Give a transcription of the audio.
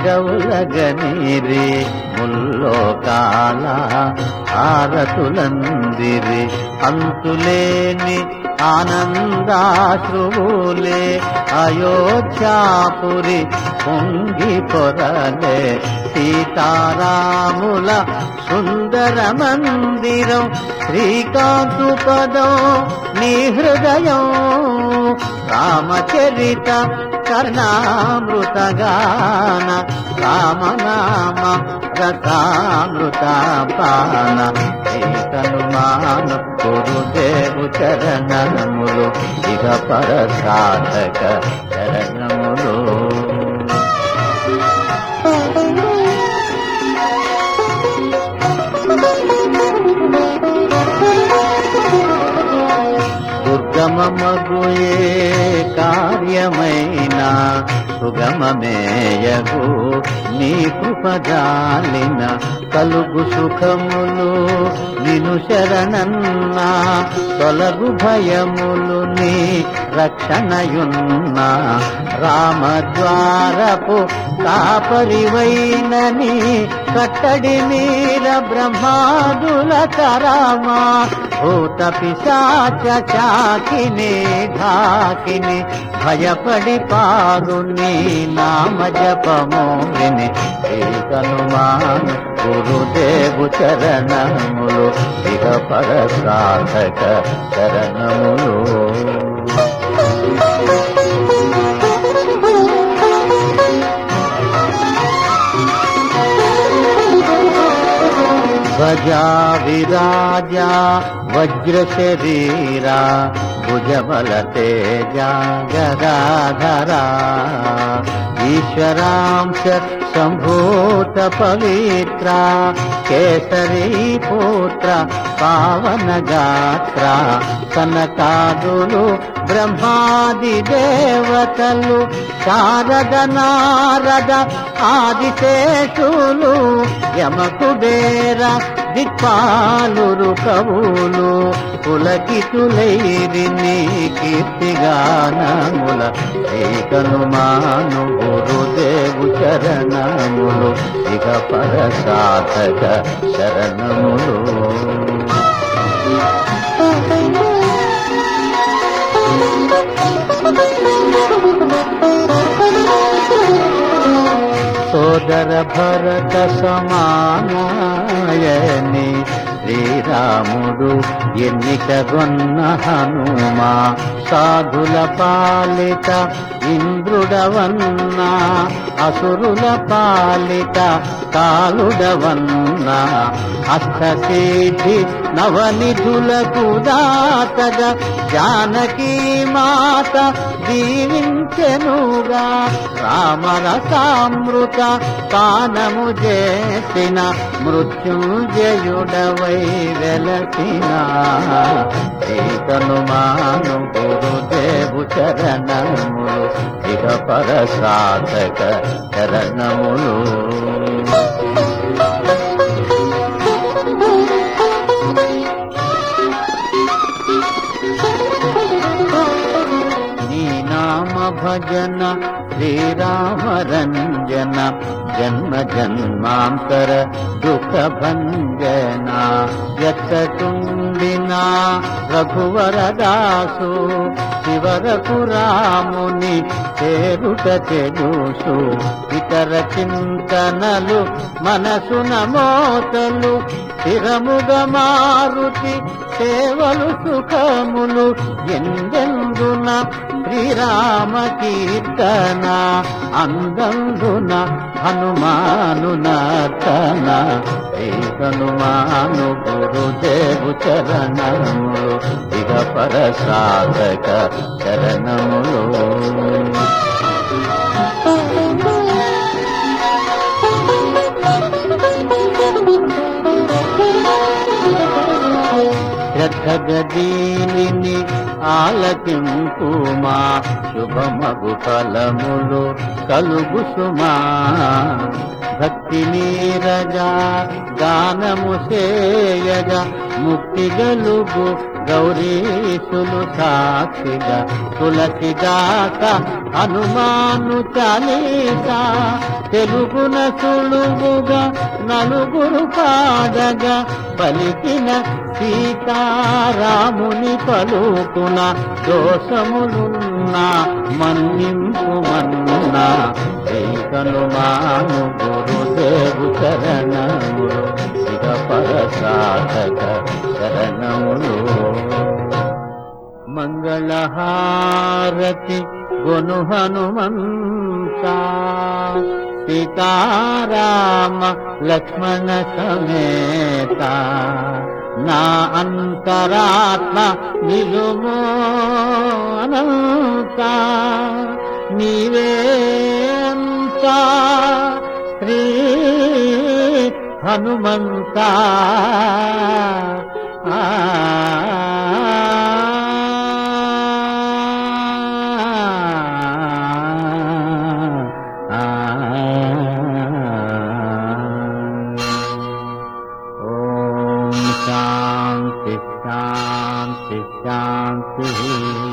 అగవులగనీరి ముల్లోకాల ఆరతులందిరి అంతులేని ఆనందాశ్రువులే అయోధ్యాపురి పొంగి పొరలే సీతారాముల సుందర మందిరం శ్రీకాంతు పదం నీ హృదయం రామచరిత కర్ణామృతగాన రామనామ రసామృత పాన ఏకనుమాను గురుదేవు చరణములు ఇక పరసాధక చరణములు దుర్గమమగుయే కార్యమైన సుగమమేయగు నీ కృపజాలిన కలుగు సుఖములు నిను శరణన్నా తొలగు భయములు నీ రక్షణయున్నా రామద్వారపు కాపరివైనని కట్టడి మీర బ్రహ్మాదుల కరామా భూత పిశాచ చాకిని ఢాకిని భయపడి పారు నీ నామ జపము విని ఏకనుమాను గురుదేవు చరణములు ఇక పర సాధక చరణములు ధ్వజా విరాజా వజ్ర శరీరా భుజబల తేజ గదాధరా ఈశ్వరాంశ సంభూత పవిత్ర కేసరీ పుత్ర పావన గాత్ర కనకాదులు బ్రహ్మాది దేవతలు శారద నారద ఆదిశేషులు యమకుబేర దిక్పాలురు కవులు పులకితులైరి నీ కీర్తిగానముల ఏకనుమాను గురుదేవు చరణములు ఇక పర సాధక శరణములు సోదర భరత సమానాయని శ్రీరాముడు ఎన్నికగొన్న హనుమా సాధుల పాలిత ఇంద్రుడవన్నా అసురుల పాలిత కాలుడవన్నా అష్టసిద్ధి నవనిధులకు దాతగా జానకీ మాత దీవించెనుగా రామరసామృత పానము చేసిన మృత్యుంజయుడవై వెలసిన ఏకనుమాను గురుదేవు చరణములు ఇక పర సాధక చరణములు నీ నామ భజన శ్రీరామ రంజన జన్మ జన్మాంతర దుఃఖ భంజన ఎత్తటుండిన రఘువరదాసు శివరకు రాముని చేరుట తెలుసు ఇతర చింతనలు మనసున మోతలు స్థిరముగా మారుతి సేవలు సుఖములు ఎందెందున శ్రీరామ కీర్తన అందందున హనుమాను నర్తన ఏ హనుమాను గురుదేవు చరణములు ఇక పర సాధక చరణములు శ్రద్ధగదీని ఆలకింపుమా శుభమగు ఫలములు కలుగు సుమా భక్తి మీరగా గానము చేయగా ముక్తి గలుగు గౌరీసులు సాక్షిగా తులసిదాస హనుమాను చాలీసా తెలుగున సులువుగా నలుగురు పాడగా పలికిన సీతారాముని పలుకున దోషములున్నా మన్నింపు మన్నా ఏకను మాను గురుదేవు శరణములు ఇక పరసాధక శరణములు మంగళహారతి గొను హనుమంత సీతారామ లక్ష్మణ సమేత నా అంతరాత్మ నిలుమో అనంత నీవే అంత శ్రీ హనుమంత ఆ ఓం శాంతి శాంతి శాంతి